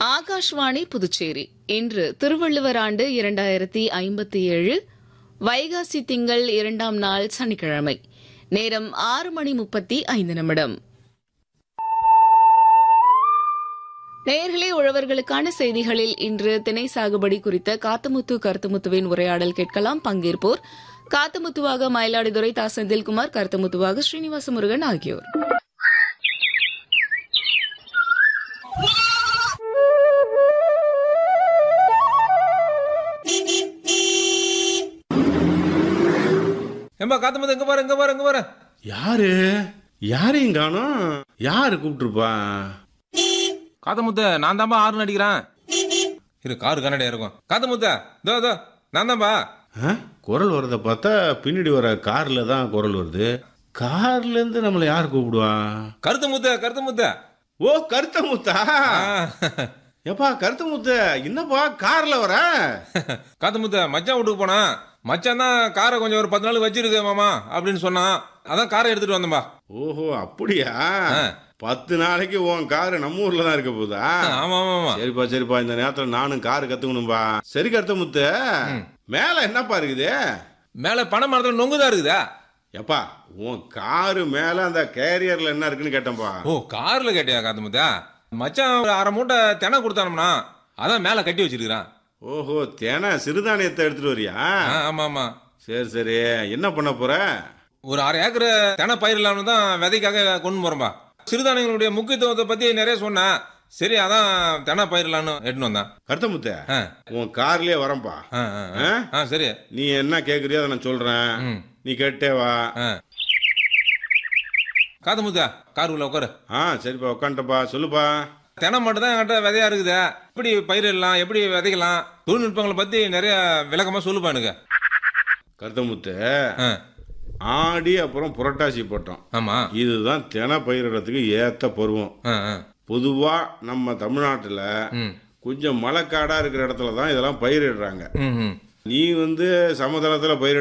ஆகாஷ்வாணி புதுச்சேரி இன்று திருவள்ளுவர் ஆண்டு இரண்டாயிரத்தி ஐம்பத்தி ஏழு வைகாசி திங்கள் இரண்டாம் நாள் சனிக்கிழமை நேரம் ஆறு மணி முப்பத்தி ஐந்து நிமிடம் நேயர்களே உழவர்களுக்கான செய்திகளில் இன்று திணை சாகுபடி குறித்த காத்தமுத்து கருத்துமுத்துவின் உரையாடல் கேட்கலாம் பங்கேற்போர் காத்தமுத்துவாக மயிலாடுதுறை தா செந்தில்குமார் கருத்துமுத்துவாக ஸ்ரீனிவாச முருகன் ஆகியோர் ஏம்பா காத்தமுத்து எங்க பாரு எங்க பாரு எங்க பாரு யாரு யாரையும் காணோம் யாரு கூப்பிட்டுருப்பா காத்தமுத்து நான் தான்பா ஆறு அடிக்கிறேன் இரு காரு கண்ணாடியா இருக்கும் காத்தமுத்த தோ தோ நான் தான்பா ஆ? குரல் வரத பார்த்தா பின்னாடி வர கார்ல தான் குரல் வருது கார்ல இருந்து நம்மளை யார் கூப்பிடுவா கருத்து முத்த கருத்து முத்த ஓ கருத்த முத்தா எப்பா கருத்த முத்த என்னப்பா கார்ல வர காத்து முத்த மச்சான் வீட்டுக்கு போனா மச்சான் தான் காரை கொஞ்சம் ஒரு பத்து நாள் வச்சிருக்கு மாமா அப்படின்னு சொன்னான் அதான் காரை எடுத்துட்டு வந்தேன்பா ஓஹோ அப்படியா ஆ. பத்து நாளைக்கு உன் காரு நம்ம ஊர்ல தான் இருக்க போதா ஆமா ஆமா ஆமா சரிப்பா சரிப்பா இந்த நேரத்துல நானும் காரு கத்துக்கணும்பா சரி கருத்த முத்து மேல என்னப்பா இருக்குது மேல பனை மரத்துல நொங்குதான் இருக்குதா எப்பா உன் காரு மேல அந்த கேரியர்ல என்ன இருக்குன்னு கேட்டேன்பா ஓ கார்ல கேட்டியா காத்து முத்தா மச்சான் ஒரு அரை மூட்டை தெனை கொடுத்தானம்னா அதான் மேல கட்டி வச்சிருக்கிறான் ஓஹோ தேனா சிறுதானியத்தை எடுத்துட்டு வரியா ஆ, ஆமா ஆமா சரி சரி என்ன பண்ண போற ஒரு அரை ஏக்கர் தெனை பயிரிடலாம்னு தான் விதைக்காக கொண்டு போறோம்பா சிறுதானியங்களுடைய முக்கியத்துவத்தை பத்தி நிறைய சொன்னேன் சரி அதான் தெனை பயிரிடலாம்னு எடுத்துன்னு வந்தேன் கருத்தமுத்த ஆ, உன் கார்லயே வரேன்பா ஆ, ஆ, ஆ. ஆ சரி நீ என்ன கேக்குறியோ அதை நான் சொல்றேன் ம். நீ கேட்டே வா ஆ. காது முத்தா கார் உள்ள உட்காரு ஆ சரிப்பா உக்காண்டப்பா சொல்லுப்பா தெனை மட்டும் தான் என்கிட்ட விதையா இருக்குது எப்படி பயிரிடலாம் எப்படி விதைக்கலாம் தொழில்நுட்பங்களை பத்தி நிறைய விளக்கமா சொல்லுப்பா எனக்கு கருத்தமுத்து ஆ, ஆடி அப்புறம் புரட்டாசி போட்டோம் ஆமா இதுதான் தினை பயிரிடறதுக்கு ஏத்த பருவம் ஆ, ஆ. பொதுவா நம்ம தமிழ்நாட்டுல ம் கொஞ்சம் மழைக்காடா இருக்கிற இடத்துல தான் இதெல்லாம் பயிரிடுறாங்க ம் ம் நீ வந்து சமதளத்துல பயிரிட